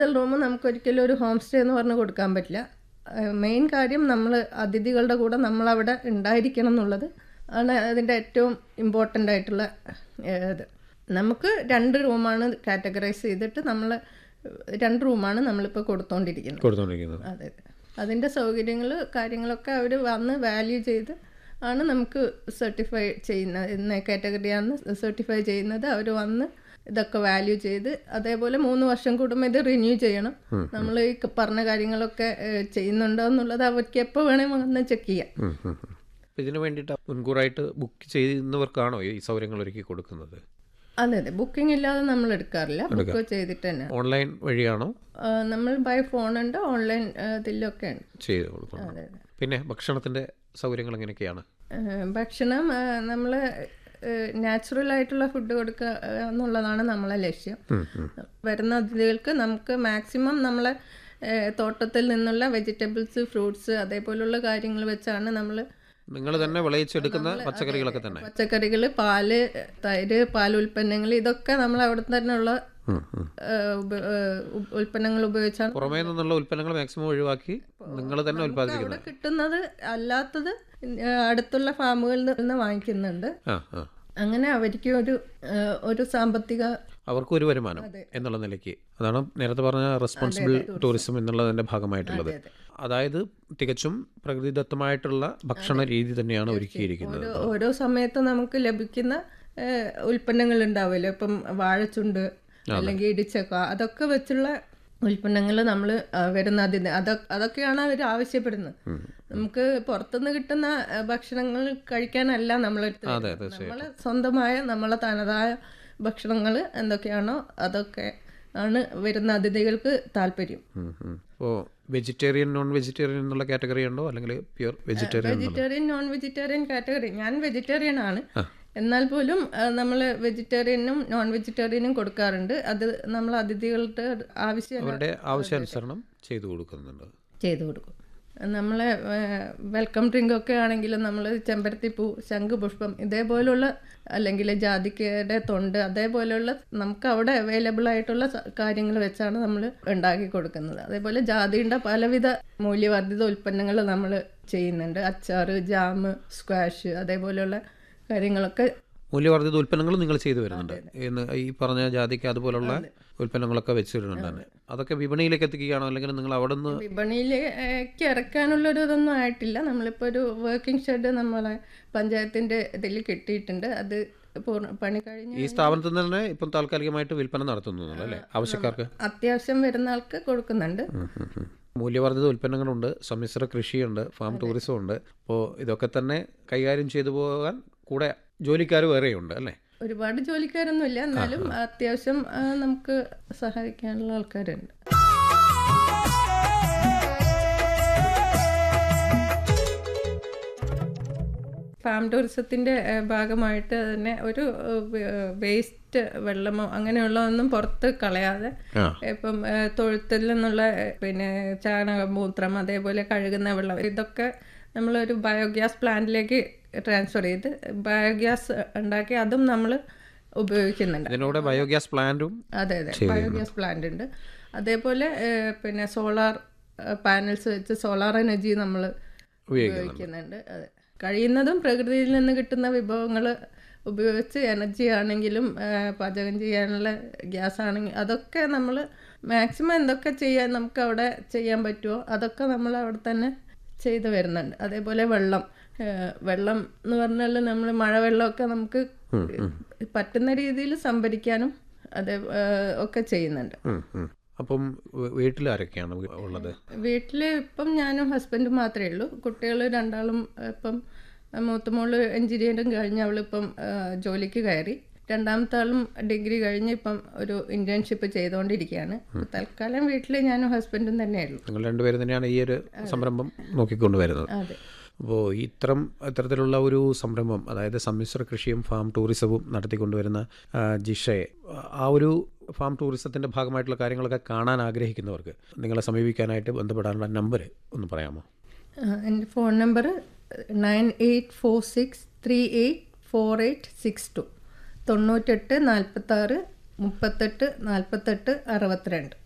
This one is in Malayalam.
റൂം നമുക്ക് ഒരിക്കലും ഒരു ഹോം സ്റ്റേ എന്ന് പറഞ്ഞ് കൊടുക്കാൻ പറ്റില്ല മെയിൻ കാര്യം നമ്മൾ അതിഥികളുടെ കൂടെ നമ്മളവിടെ ഉണ്ടായിരിക്കണം എന്നുള്ളത് ആണ് അതിൻ്റെ ഏറ്റവും ഇമ്പോർട്ടൻ്റ് ആയിട്ടുള്ള ഏഹ്, ഇത് നമുക്ക് രണ്ട് റൂമാണ് കാറ്റഗറൈസ് ചെയ്തിട്ട് നമ്മൾ രണ്ട് റൂമാണ് നമ്മളിപ്പോൾ കൊടുത്തുകൊണ്ടിരിക്കുന്നത് കൊടുത്തുകൊണ്ടിരിക്കുന്നത് അതെ അതെ അതിൻ്റെ സൗകര്യങ്ങൾ കാര്യങ്ങളൊക്കെ അവർ വന്ന് വാല്യൂ ചെയ്ത് ആണ് നമുക്ക് സർട്ടിഫൈ ചെയ്യുന്നത് ഇന്ന കാറ്റഗറിയാണ് സർട്ടിഫൈ ചെയ്യുന്നത് അവർ വന്ന് ഇതൊക്കെ വാല്യൂ ചെയ്ത് അതേപോലെ മൂന്ന് വർഷം കൂടുമ്പോൾ ഇത് റിന്യൂ ചെയ്യണം നമ്മൾ ഈ ക- പറഞ്ഞ കാര്യങ്ങളൊക്കെ ഏഹ്, ചെയ്യുന്നുണ്ടോ എന്നുള്ളത് അവർക്ക് എപ്പോൾ വേണമെങ്കിൽ വന്ന് ചെക്ക് ചെയ്യാം ഉം, ഉം, ഉം. അപ്പൊ ഇതിനു വേണ്ടിയിട്ട് മുൻകൂറായിട്ട് ബുക്ക് ചെയ്യുന്നവർക്കാണോ ഈ സൗകര്യങ്ങൾ ഒരുക്കി കൊടുക്കുന്നത് അതെ അതെ ബുക്കിംഗ് ഇല്ലാതെ നമ്മൾ എടുക്കാറില്ല ബുക്ക് ചെയ്തിട്ട് തന്നെ ഓൺലൈൻ വഴിയാണോ ആ, നമ്മൾ ബൈ ഫോണുണ്ട് ഓൺലൈൻ ഇതിലൊക്കെ ഉണ്ട് ചെയ്ത് കൊടുക്കുന്നത് അതെ അതെ പിന്നെ ഭക്ഷണത്തിന്റെ സൗകര്യങ്ങൾ എങ്ങനെയൊക്കെയാണ് ഏഹ് ഭക്ഷണം നമ്മൾ നാച്ചുറൽ ആയിട്ടുള്ള ഫുഡ് കൊടുക്കുക ഏഹ് എന്നുള്ളതാണ് നമ്മളെ ലക്ഷ്യം ഉം, ഉം. വരുന്ന അതിഥികൾക്ക് നമുക്ക് മാക്സിമം നമ്മളെ ഏഹ് തോട്ടത്തിൽ നിന്നുള്ള വെജിറ്റബിൾസ് ഫ്രൂട്ട്സ് അതേപോലുള്ള കാര്യങ്ങൾ വെച്ചാണ് നമ്മൾ നിങ്ങൾ തന്നെ വിളയിച്ചെടുക്കുന്ന പച്ചക്കറികളൊക്കെ തന്നെ പച്ചക്കറികൾ പാല് തൈര് പാൽ ഉൽപ്പന്നങ്ങൾ ഇതൊക്കെ നമ്മൾ അവിടെ തന്നെയുള്ള ഉം, ഉം. ഏഹ് ഉപ- ഏഹ് ഉ- ഉൽപ്പന്നങ്ങൾ ഉപയോഗിച്ചാണ് പുറമേ നിന്നുള്ള ഉൽപ്പന്നങ്ങൾ മാക്സിമം ഒഴിവാക്കി നിങ്ങൾ തന്നെ ഉൽപ്പാദിപ്പിക്കുന്നത് അവിടെ കിട്ടുന്നത് അല്ലാത്തത് ഏഹ് അടുത്തുള്ള ഫാമുകളിൽ നിന്ന് വാങ്ങിക്കുന്നുണ്ട് ആ ആ അങ്ങനെ അവർക്ക് ഒരു ഏഹ് ഒരു സാമ്പത്തിക അവർക്കും ഒരു വരുമാനം എന്നുള്ള നിലയ്ക്ക് അതാണ് നേരത്തെ പറഞ്ഞ റെസ്പോൺസിബിൾ ടൂറിസം എന്നുള്ളതിന്റെ ഭാഗമായിട്ടുള്ളത് അതായത് തികച്ചും പ്രകൃതിദത്തമായിട്ടുള്ള ഭക്ഷണ രീതി തന്നെയാണ് ഒരുക്കിയിരിക്കുന്നത് ഓരോ ഓരോ സമയത്ത് നമുക്ക് ലഭിക്കുന്ന ഏഹ്, ഉൽപ്പന്നങ്ങൾ ഉണ്ടാവുമല്ലോ ഇപ്പം വാഴച്ചുണ്ട് അല്ലെങ്കിൽ ഇടിച്ചക്ക അതൊക്കെ വെച്ചുള്ള ഉൽപ്പന്നങ്ങൾ നമ്മൾ വരുന്ന അതിന് അതൊക്കെ അതൊക്കെയാണ് അവർ ആവശ്യപ്പെടുന്നത് നമുക്ക് പുറത്തുനിന്ന് കിട്ടുന്ന ഏഹ്, ഭക്ഷണങ്ങൾ കഴിക്കാനല്ല നമ്മളെടുത്ത് അതെ അതെ ശരി നമ്മളെ സ്വന്തമായ നമ്മളെ തനതായ ഭക്ഷണങ്ങൾ എന്തൊക്കെയാണോ അതൊക്കെ ആണ് വരുന്ന അതിഥികൾക്ക് താല്പര്യം അപ്പോൾ വെജിറ്റേറിയൻ നോൺ വെജിറ്റേറിയൻ എന്നുള്ള കാറ്റഗറി ഉണ്ടോ അല്ലെങ്കിൽ pure vegetarian vegetarian non vegetarian category ഞാൻ വെജിറ്റേറിയൻ ആണ് എന്നാൽ പോലും നമ്മൾ വെജിറ്റേറിയനും നോൺ വെജിറ്റേറിയനും കൊടുക്കാറുണ്ട് അത് നമ്മൾ അതിഥികളുടെ ആവശ്യം അവരുടെ ആവശ്യാനുസരണം ചെയ്തു കൊടുക്കുന്നുണ്ട് ചെയ്തു കൊടുക്കും നമ്മളെ വെൽക്കം ഡ്രിങ്ക് ഒക്കെ ആണെങ്കിലും നമ്മൾ ചെമ്പരത്തിപ്പൂ ശംഖുപുഷ്പം ഇതേപോലുള്ള അല്ലെങ്കിൽ ജാതിക്കയുടെ തൊണ്ട് അതേപോലെയുള്ള നമുക്ക് അവിടെ അവൈലബിൾ ആയിട്ടുള്ള കാര്യങ്ങൾ വെച്ചാണ് നമ്മൾ ഉണ്ടാക്കി കൊടുക്കുന്നത് അതേപോലെ ജാതിയുടെ പലവിധ മൂല്യവർദ്ധിത ഉൽപ്പന്നങ്ങൾ നമ്മൾ ചെയ്യുന്നുണ്ട് അച്ചാറ് ജാം സ്ക്വാഷ് അതേപോലെയുള്ള കാര്യങ്ങളൊക്കെ മൂല്യവർദ്ധിത ഉൽപ്പന്നങ്ങളും നിങ്ങൾ ചെയ്തു വരുന്നുണ്ട് ഇന്ന് ഈ പറഞ്ഞ ജാതിക്ക് അതുപോലുള്ള ഉൽപ്പന്നങ്ങളൊക്കെ വെച്ചിട്ടുണ്ടാണ് അതൊക്കെ വിപണിയിലേക്ക് എത്തിക്കുകയാണോ അല്ലെങ്കിൽ നിങ്ങൾ അവിടെ നിന്ന് വിപണിയിലേക്ക് ഇറക്കാനുള്ളൊരു ഇതൊന്നും ആയിട്ടില്ല നമ്മളിപ്പോൾ ഒരു വർക്കിംഗ് ഷെഡ് നമ്മളെ പഞ്ചായത്തിൻ്റെ ഇതിൽ കിട്ടിയിട്ടുണ്ട് അത് പൂർണ്ണ പണി കഴിഞ്ഞ് ഈ സ്ഥാപനത്തിൽ നിന്ന് തന്നെ ഇപ്പം താൽക്കാലികമായിട്ട് വിൽപ്പന നടത്തുന്നു അല്ലേ ആവശ്യക്കാർക്ക് അത്യാവശ്യം വരുന്ന ആൾക്ക് കൊടുക്കുന്നുണ്ട് ഉം, ഉം, ഉം. മൂല്യവർദ്ധിത ഉൽപ്പന്നങ്ങളുണ്ട് സമ്മിശ്ര കൃഷിയുണ്ട് ഫാം ടൂറിസം ഉണ്ട് അപ്പോൾ ഇതൊക്കെ തന്നെ കൈകാര്യം ചെയ്തു പോകാൻ കൂടെ ജോലിക്കാർ വേറെയുണ്ട് അല്ലേ ഒരുപാട് ജോലിക്കാരൊന്നുമില്ല എന്നാലും അത്യാവശ്യം ആ, നമുക്ക് സഹായിക്കാനുള്ള ആൾക്കാരുണ്ട് ഫാം ടൂറിസത്തിൻ്റെ ഭാഗമായിട്ട് തന്നെ ഒരു വേസ്റ്റ് വെള്ളമോ അങ്ങനെയുള്ളതൊന്നും പുറത്ത് കളയാതെ ആ ഇപ്പം ഏഹ്, തൊഴുത്തിൽ നിന്നുള്ള ഏഹ്, പിന്നെ ചാണകമൂത്രം അതേപോലെ കഴുകുന്ന വെള്ളം ഇതൊക്കെ നമ്മളൊരു ബയോഗ്യാസ് പ്ലാന്റിലേക്ക് ട്രാൻസ്ഫർ ചെയ്ത് ബയോഗ്യാസ് ഉണ്ടാക്കി അതും നമ്മൾ ഉപയോഗിക്കുന്നുണ്ട് ഇതിനൂടെ ബയോഗ്യാസ് പ്ലാന്റും അതെ അതെ ബയോഗ്യാസ് പ്ലാന്റ് ഉണ്ട് അതേപോലെ ഏഹ്, പിന്നെ സോളാർ പാനൽസ് വെച്ച് സോളാർ എനർജി നമ്മൾ ഉപയോഗിക്കുന്നുണ്ട് ഉപയോഗിക്കുന്നുണ്ട് അതെ കഴിയുന്നതും പ്രകൃതിയിൽ നിന്ന് കിട്ടുന്ന വിഭവങ്ങൾ ഉപയോഗിച്ച് എനർജി ആണെങ്കിലും ആ, പാചകം ചെയ്യാനുള്ള ഗ്യാസ് ആണെങ്കിൽ അതൊക്കെ നമ്മൾ മാക്സിമം എന്തൊക്കെ ചെയ്യാൻ നമുക്ക് അവിടെ ചെയ്യാൻ പറ്റുമോ അതൊക്കെ നമ്മൾ അവിടെ തന്നെ ചെയ്തു വരുന്നുണ്ട് അതേപോലെ വെള്ളം ആ, വെള്ളം എന്ന് പറഞ്ഞാൽ നമ്മൾ മഴവെള്ളമൊക്കെ നമുക്ക് പറ്റുന്ന രീതിയിൽ സംഭരിക്കാനും അതേ ആ, ഒക്കെ ചെയ്യുന്നുണ്ട് ഉം, ഉം. അപ്പം വീ- വീട്ടിൽ ആരൊക്കെയാണ് വീ- ഉള്ളത് വീട്ടിൽ ഇപ്പം ഞാനും ഹസ്ബൻഡും മാത്രമേ ഉള്ളൂ കുട്ടികൾ രണ്ടാളും ഇപ്പം മൂത്തമോള് എഞ്ചിനീയറിംഗ് കഴിഞ്ഞ് അവളിപ്പം ആ, ജോലിക്ക് കയറി രണ്ടാമത്തെ ആളും ഡിഗ്രി കഴിഞ്ഞ് ഇപ്പം ഒരു ഇന്റേൺഷിപ്പ് ചെയ്തുകൊണ്ടിരിക്കുകയാണ് തൽക്കാലം വീട്ടിൽ ഞാനും ഹസ്ബൻഡും തന്നെയേ ഉള്ളൂ നിങ്ങൾ രണ്ടുപേരും തന്നെയാണ് ഈ ഒരു സംരംഭം നോക്കിക്കൊണ്ട് വരുന്നത് അതെ അപ്പോൾ ഇത്തരം ഇത്തരത്തിലുള്ള ഒരു സംരംഭം അതായത് സമ്മിശ്ര കൃഷിയും ഫാം ടൂറിസവും നടത്തിക്കൊണ്ടുവരുന്ന ആ, ജിഷയെ ആ ഒരു ഫാം ടൂറിസത്തിൻ്റെ ഭാഗമായിട്ടുള്ള കാര്യങ്ങളൊക്കെ കാണാൻ ആഗ്രഹിക്കുന്നവർക്ക് നിങ്ങളെ സമീപിക്കാനായിട്ട് ബന്ധപ്പെടാനുള്ള നമ്പർ ഒന്ന് പറയാമോ ആ, എൻ്റെ phone number nine eight four six three eight four eight six two തൊണ്ണൂറ്റെട്ട് നാൽപ്പത്താറ് മുപ്പത്തെട്ട് നാൽപ്പത്തെട്ട് അറുപത്തിരണ്ട്